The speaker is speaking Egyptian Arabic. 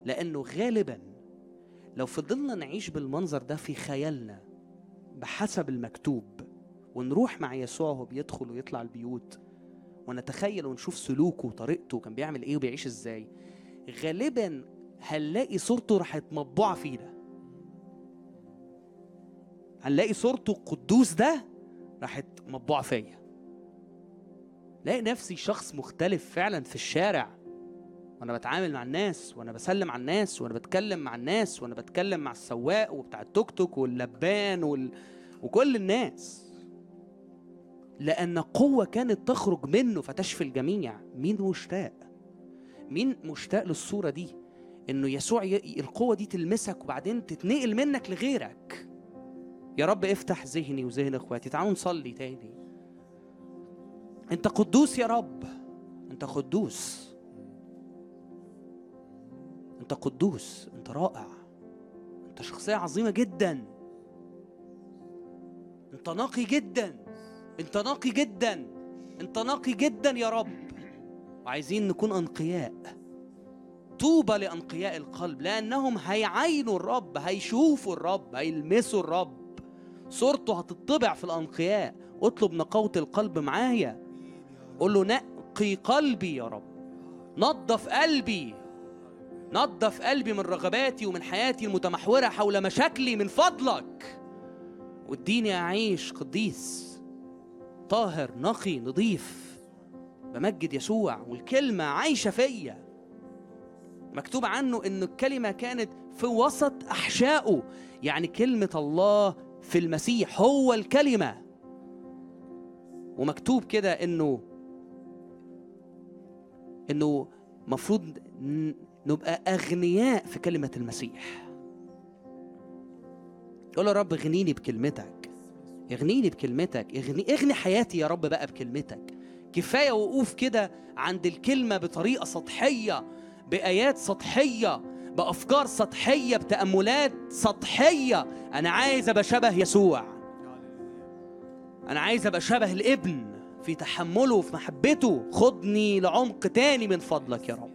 لانه غالبا لو فضلنا نعيش بالمنظر ده في خيالنا بحسب المكتوب ونروح مع يسوع وهو بيدخل ويطلع البيوت ونتخيل ونشوف سلوكه وطريقته كان بيعمل ايه وبيعيش ازاي غالبا هنلاقي صورته راحت مطبوعه فينا هنلاقي صورته القدوس ده راحت مطبوعه فيا لاقي نفسي شخص مختلف فعلا في الشارع وانا بتعامل مع الناس وانا بسلم على الناس وانا بتكلم مع الناس وانا بتكلم مع السواق وبتاع التوك توك واللبان وال... وكل الناس لأن قوة كانت تخرج منه فتشفي الجميع مين مشتاق مين مشتاق للصورة دي إنه يسوع ي... القوة دي تلمسك وبعدين تتنقل منك لغيرك يا رب افتح ذهني وذهن اخواتي تعالوا نصلي تاني انت قدوس يا رب انت قدوس انت قدوس انت رائع انت شخصية عظيمة جدا انت نقي جدا انت نقي جدا انت نقي جدا يا رب وعايزين نكون انقياء طوبى لانقياء القلب لانهم هيعينوا الرب هيشوفوا الرب هيلمسوا الرب صورته هتطبع في الانقياء اطلب نقاوة القلب معايا قول له نقي قلبي يا رب نظف قلبي نظف قلبي من رغباتي ومن حياتي المتمحورة حول مشاكلي من فضلك واديني أعيش قديس طاهر نقي نظيف بمجد يسوع والكلمة عايشة فيا مكتوب عنه إن الكلمة كانت في وسط أحشائه يعني كلمة الله في المسيح هو الكلمة ومكتوب كده إنه إنه مفروض نبقى أغنياء في كلمة المسيح قول يا رب اغنيني بكلمتك اغنيني بكلمتك اغني اغني حياتي يا رب بقى بكلمتك كفايه وقوف كده عند الكلمه بطريقه سطحيه بايات سطحيه بافكار سطحيه بتاملات سطحيه انا عايز ابقى شبه يسوع انا عايز ابقى شبه الابن في تحمله وفي محبته خدني لعمق تاني من فضلك يا رب